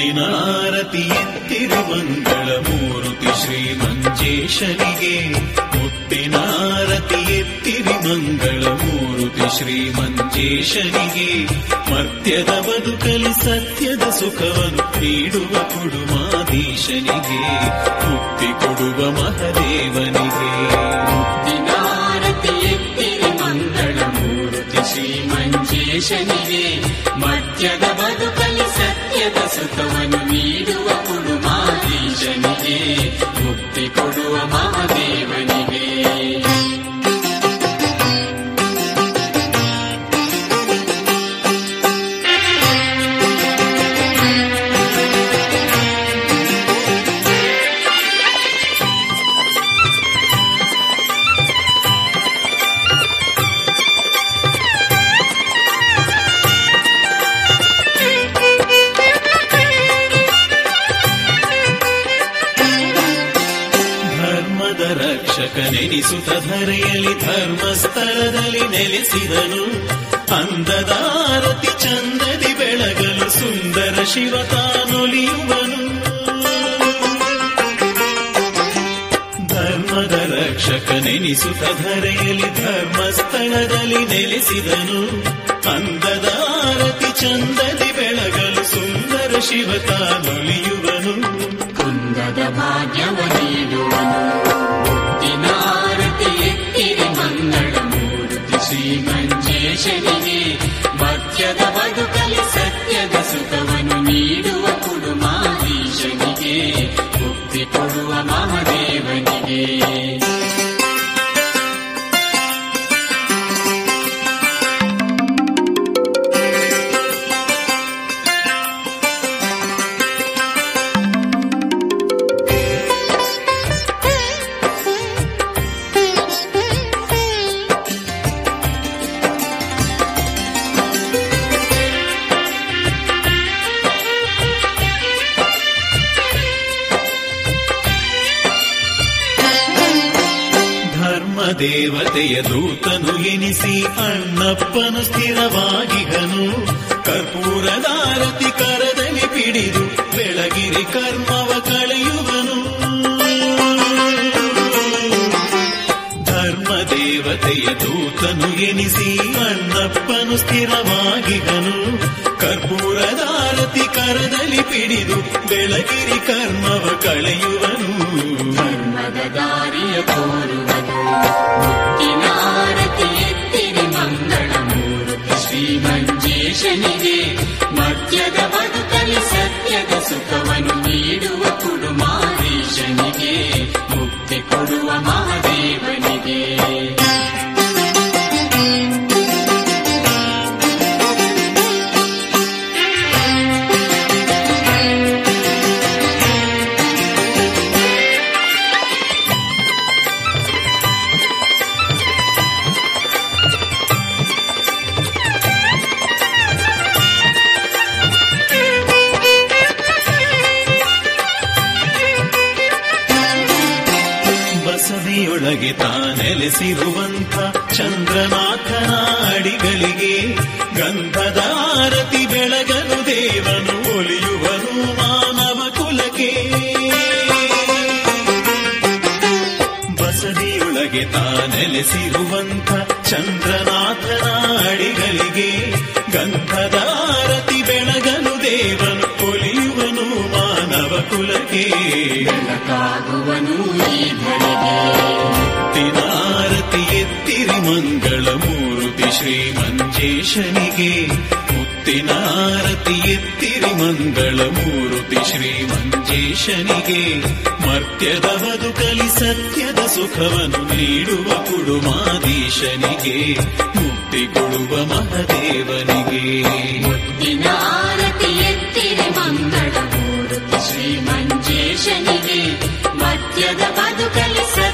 ಮುತ್ತಿನಾರತಿ ಎತ್ತಿರಿ ಮಂಗಳ ಮೂರುತಿ ಶ್ರೀ ಮಂಜೇಶನಿಗೆ ಮುತ್ತಿನಾರತಿ ಎತ್ತಿರಿ ಮಂಗಳ ಮೂರುತಿ ಶ್ರೀ ಮಂಜೇಶನಿಗೆ ಮರ್ತ್ಯದ ಬದುಕಲಿ ಸತ್ಯದ ಸುಖವನ್ನು ನೀಡುವ ಕುಡುಮಾಧೀಶನಿಗೆ ಮುಕ್ತಿ ಕೊಡುವ ಮಹದೇವನಿಗೆ ದಿನಾರತಿ ಎತ್ತಿರಿ ಮಂಗಳ ಮೂರ್ತಿ ಶ್ರೀ ಮಂಜೇಶನಿಗೆ ಮಧ್ಯದ ಬದುಕಲಿ ಸತ್ಯದ ಸುಖವನ್ನು ನೀಡುವ ಕುಡುಮಾಧೀಶನಿಗೆ ಮುಕ್ತಿ ಕೊಡುವ ಮಹಾದೇವನಿಗೆ ಧರ್ಮದ ರಕ್ಷಕನೆನಿಸುತ್ತ ಧರೆಯಲ್ಲಿ ಧರ್ಮಸ್ಥಳದಲ್ಲಿ ನೆಲೆಸಿದನು ಅಂದದಾರತಿ ಚಂದದಿ ಬೆಳಗಲು ಸುಂದರ ಶಿವ ತಾನೊಲಿಯುವನು ಧರ್ಮದ ರಕ್ಷಕನೆನಿಸುತ್ತ ಧರೆಯಲ್ಲಿ ಧರ್ಮಸ್ಥಳದಲ್ಲಿ ನೆಲೆಸಿದನು ಅಂದದಾರತಿ ಚಂದದಿ ಬೆಳಗಲು ಸುಂದರ ಶಿವ ತಾನೊಲಿಯುವನು ಕುಂದದ ಭಾಗ್ಯವ ನೀಡುವನು ಮುತ್ತಿನಾರತಿ ಎತ್ತಿರಿ ಮಂಗಳ ಮೂರ್ತಿ ಶ್ರೀ ಮಂಜೇಶನಿಗೆ ಮಧ್ಯದ ಬದುಕಲಿ ಸತ್ಯದ ಸುಖವನ್ನು ನೀಡುವ ಕುಡುಮಾಧೀಶನಿಗೆ ಮುಕ್ತಿ ಕೊಡುವ ಮಹಾದೇವನಿಗೆ ಧರ್ಮ ದೇವತೆಯ ದೂತನು ಎನಿಸಿ ಅಣ್ಣಪ್ಪನು ಸ್ಥಿರವಾಗಿಗನು ಕರ್ಪೂರದಾರತಿ ಕರದಲ್ಲಿ ಪಿಡಿದು ಬೆಳಗಿರಿ ಕರ್ಮವ ಕಳೆಯುವನು ಧರ್ಮ ದೇವತೆಯ ದೂತನು ಎನಿಸಿ ಅಣ್ಣಪ್ಪನು ಸ್ಥಿರವಾಗಿಗನು ಕರ್ಪೂರದಾರತಿ ಕರದಲ್ಲಿ ಪಿಡಿದು ಬೆಳಗಿರಿ ಕರ್ಮವ ಕಳೆಯುವನು ಧರ್ಮದ ದಾರಿಯ ತೋರುವುದು ಮುತ್ತಿನಾರತಿ ಎತ್ತಿರಿ ಮಂಗಳ ಮೂರ್ತಿ ಶ್ರೀ ಮಂಜೇಶನಿಗೆ ಮಧ್ಯದ ಬದುಕಲಿ ಸತ್ಯದ ಸುಖವನ್ನು ನೀಡುವ ಕುಡುಮಾಧೀಶನಿಗೆ ಮುಕ್ತಿ ಕೊಡುವ ಮಹಾದೇವನಿಗೆ ಬಸದಿಯೊಳಗೆ ತಾನೆಲೆಸಿರುವಂಥ ಚಂದ್ರನಾಥನ ಅಡಿಗಳಿಗೆ ಗಂಧದಾರತಿ ಬೆಳಗನು ದೇವನು ಒಲಿಯುವನು ಮಾನವ ಕುಲಕ್ಕೆ ಬಸದಿಯೊಳಗೆ ತಾನೆಲೆಸಿರುವಂಥ ಚಂದ್ರನಾಥನ ಅಡಿಗಳಿಗೆ ಗಂಧದಾರತಿ ಬೆಳಗನು ದೇವನು ಒಲಿಯುವನು ಮಾನವ ಕುಲಕ್ಕೆ ಬೆಳಕಾಗುವನು ಈ ಧರೆಗೆ ಮುತ್ತಿನಾರತಿ ಎತ್ತಿರಿ ಮಂಗಳ ಮೂರುತಿ ಶ್ರೀ ಮಂಜೇಶನಿಗೆ ಮುತ್ತಿನಾರತಿ ಎತ್ತಿರಿ ಮಂಗಳ ಮೂರುತಿ ಶ್ರೀ ಮಂಜೇಶನಿಗೆ ಮರ್ತ್ಯದ ಬದುಕಲಿ ಸತ್ಯದ ಸುಖವನ್ನು ನೀಡುವ ಕುಡುಮಾಧೀಶನಿಗೆ ಮುಕ್ತಿ ಕೊಡುವ ಮಹದೇವನಿಗೆ ದಿನಾರತಿ ಎತ್ತಿರಿ ಮಂಗಳ ಮೂರ್ತಿ ಶ್ರೀ ಮಂಜೇಶನಿಗೆ ಮಧ್ಯದ ಬದುಕಲಿ ಸತ್ಯ